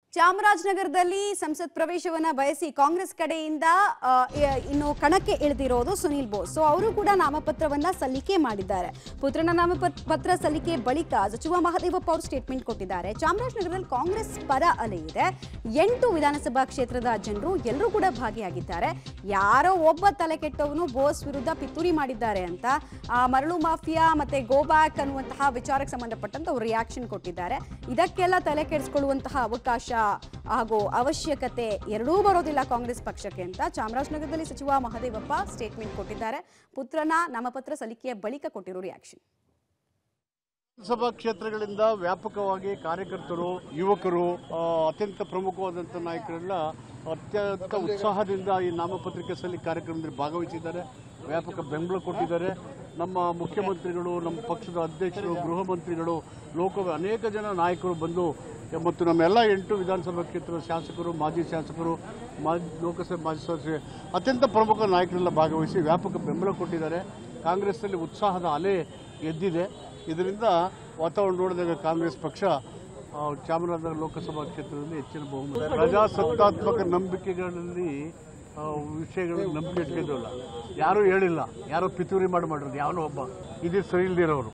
ಚಾಮರಾಜನಗರದಲ್ಲಿ ಸಂಸತ್ ಪ್ರವೇಶವನ್ನ ಬಯಸಿ ಕಾಂಗ್ರೆಸ್ ಕಡೆಯಿಂದ ಆ, ಎ- ಇನ್ನು ಕಣಕ್ಕೆ ಇಳಿದಿರೋದು ಸುನೀಲ್ ಬೋಸ್ ಸೊ ಅವರು ಕೂಡ ನಾಮಪತ್ರವನ್ನ ಸಲ್ಲಿಕೆ ಮಾಡಿದ್ದಾರೆ ಪುತ್ರನ ನಾಮಪತ್ರ ಸಲ್ಲಿಕೆ ಬಳಿಕ ಸಚಿವ ಮಹದೇವಪ್ಪ ಅವರು ಸ್ಟೇಟ್ಮೆಂಟ್ ಕೊಟ್ಟಿದ್ದಾರೆ ಚಾಮರಾಜನಗರದಲ್ಲಿ ಕಾಂಗ್ರೆಸ್ ಪರ ಅಲೆ ಇದೆ ಎಂಟು ವಿಧಾನಸಭಾ ಕ್ಷೇತ್ರದ ಜನರು ಎಲ್ಲರೂ ಕೂಡ ಭಾಗಿಯಾಗಿದ್ದಾರೆ ಯಾರೋ ಒಬ್ಬ ತಲೆ ಕೆಟ್ಟವನು ಬೋಸ್ ವಿರುದ್ಧ ಪಿತೂರಿ ಮಾಡಿದ್ದಾರೆ ಅಂತ ಆ, ಮರಳು ಮಾಫಿಯಾ ಮತ್ತೆ ಗೋ ಬ್ಯಾಕ್ ಅನ್ನುವಂತಹ ವಿಚಾರಕ್ಕೆ ಸಂಬಂಧಪಟ್ಟಂತ ಅವರು ರಿಯಾಕ್ಷನ್ ಕೊಟ್ಟಿದ್ದಾರೆ ಇದಕ್ಕೆಲ್ಲ ತಲೆ ಕೆಡಿಸ್ಕೊಳ್ಳುವಂತಹ ಅವಕಾಶ ಹಾಗೂ ಅವಶ್ಯಕತೆ ಎರಡೂ ಬರೋದಿಲ್ಲ ಕಾಂಗ್ರೆಸ್ ಪಕ್ಷಕ್ಕೆ ಅಂತ ಚಾಮರಾಜನಗರದಲ್ಲಿ ಸಚಿವ ಮಹದೇವಪ್ಪ ಸ್ಟೇಟ್ಮೆಂಟ್ ಕೊಟ್ಟಿದ್ದಾರೆ ಪುತ್ರನ ನಾಮಪತ್ರ ಸಲ್ಲಿಕೆಯ ಬಳಿಕ ಕೊಟ್ಟಿರೋ ರಿಯಾಕ್ಷನ್ ವಿಧಾನಸಭಾ ಕ್ಷೇತ್ರಗಳಿಂದ ವ್ಯಾಪಕವಾಗಿ ಕಾರ್ಯಕರ್ತರು ಯುವಕರು ಆ, ಅತ್ಯಂತ ಪ್ರಮುಖವಾದಂಥ ನಾಯಕರೆಲ್ಲ ಅತ್ಯಂತ ಉತ್ಸಾಹದಿಂದ ಈ ನಾಮಪತ್ರಿಕೆ ಸಲ್ಲಿ ಕಾರ್ಯಕ್ರಮದಲ್ಲಿ ಭಾಗವಹಿಸಿದ್ದಾರೆ ವ್ಯಾಪಕ ಬೆಂಬಲ ಕೊಟ್ಟಿದ್ದಾರೆ ನಮ್ಮ ಮುಖ್ಯಮಂತ್ರಿಗಳು ನಮ್ಮ ಪಕ್ಷದ ಅಧ್ಯಕ್ಷರು ಗೃಹ ಮಂತ್ರಿಗಳು ಲೋಕ ಅನೇಕ ಜನ ನಾಯಕರು ಬಂದು ಮತ್ತು ನಮ್ಮೆಲ್ಲ ಎಂಟು ವಿಧಾನಸಭಾ ಕ್ಷೇತ್ರದ ಶಾಸಕರು ಮಾಜಿ ಶಾಸಕರು ಮಾಜಿ ಲೋಕಸಭೆ ಮಾಜಿ ಸದಸ್ಯರು ಅತ್ಯಂತ ಪ್ರಮುಖ ನಾಯಕರೆಲ್ಲ ಭಾಗವಹಿಸಿ ವ್ಯಾಪಕ ಬೆಂಬಲ ಕೊಟ್ಟಿದ್ದಾರೆ ಕಾಂಗ್ರೆಸ್ನಲ್ಲಿ ಉತ್ಸಾಹದ ಅಲೆ ಎದ್ದಿದೆ ಇದರಿಂದ ವಾತಾವರಣ ನೋಡಿದಾಗ ಕಾಂಗ್ರೆಸ್ ಪಕ್ಷ ಆ, ಚಾಮರಾಜನಗರ ಲೋಕಸಭಾ ಕ್ಷೇತ್ರದಲ್ಲಿ ಹೆಚ್ಚಿನ ಬಹುಮತ ಪ್ರಜಾಸತ್ತಾತ್ಮಕ ನಂಬಿಕೆಗಳಲ್ಲಿ ಆ, ವಿಷಯಗಳಲ್ಲಿ ನಂಬಿಕೆ ಇಟ್ಕೊಂಡಿಲ್ಲ ಯಾರೂ ಹೇಳಿಲ್ಲ ಯಾರೋ ಪಿತೂರಿ ಮಾಡಿ ಮಾಡಿರೋದು ಯಾವನೋ ಒಬ್ಬ ಇದು ಸರಿ ಇಲ್ದಿರೋರು